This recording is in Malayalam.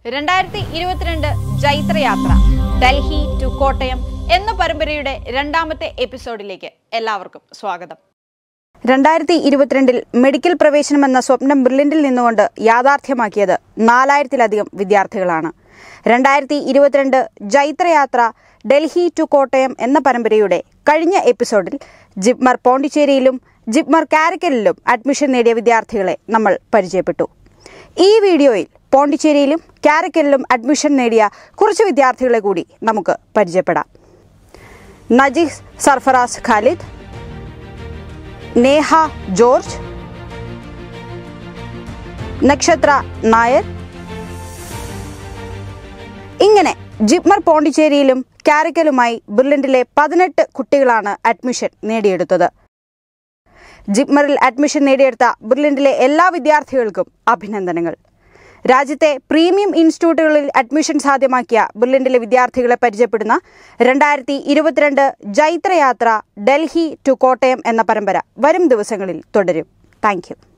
രണ്ടായിരത്തി ഇരുപത്തിരണ്ട് ജൈത്രയാത്ര ഡൽഹി ടു കോട്ടയം എന്ന പരമ്പരയുടെ രണ്ടാമത്തെ എപ്പിസോഡിലേക്ക് എല്ലാവർക്കും സ്വാഗതം രണ്ടായിരത്തി ഇരുപത്തിരണ്ടിൽ മെഡിക്കൽ പ്രവേശനം എന്ന സ്വപ്നം ബ്രില്യൻറ്റിൽ നിന്നുകൊണ്ട് യാഥാർത്ഥ്യമാക്കിയത് നാലായിരത്തിലധികം വിദ്യാർത്ഥികളാണ് രണ്ടായിരത്തി ഇരുപത്തിരണ്ട് ജൈത്രയാത്ര ഡൽഹി ടു കോട്ടയം എന്ന പരമ്പരയുടെ കഴിഞ്ഞ എപ്പിസോഡിൽ ജിപ്മർ പോണ്ടിച്ചേരിയിലും ജിപ്മർ കാരക്കലിലും അഡ്മിഷൻ നേടിയ വിദ്യാർത്ഥികളെ നമ്മൾ പരിചയപ്പെട്ടു ഈ വീഡിയോയിൽ പോണ്ടിച്ചേരിയിലും കാരക്കലിലും അഡ്മിഷൻ നേടിയ കുറച്ച് വിദ്യാർത്ഥികളെ കൂടി നമുക്ക് പരിചയപ്പെടാം നജീസ് സർഫറാസ് ഖാലിദ് നേഹ ജോർജ് നക്ഷത്ര നായർ ഇങ്ങനെ ജിപ്മർ പോണ്ടിച്ചേരിയിലും കാരക്കലുമായി ബിർലൻഡിലെ പതിനെട്ട് കുട്ടികളാണ് അഡ്മിഷൻ നേടിയെടുത്തത് ജിപ്മറിൽ അഡ്മിഷൻ നേടിയെടുത്ത ബിർലൻഡിലെ എല്ലാ വിദ്യാർത്ഥികൾക്കും അഭിനന്ദനങ്ങൾ രാജ്യത്തെ പ്രീമിയം ഇൻസ്റ്റിറ്റ്യൂട്ടുകളിൽ അഡ്മിഷൻ സാധ്യമാക്കിയ ബിർലൻഡിലെ വിദ്യാർത്ഥികളെ പരിചയപ്പെടുന്ന രണ്ടായിരത്തി ഇരുപത്തിരണ്ട് ജൈത്രയാത്ര ഡൽഹി ടു കോട്ടയം എന്ന പരമ്പര വരും ദിവസങ്ങളിൽ തുടരും താങ്ക്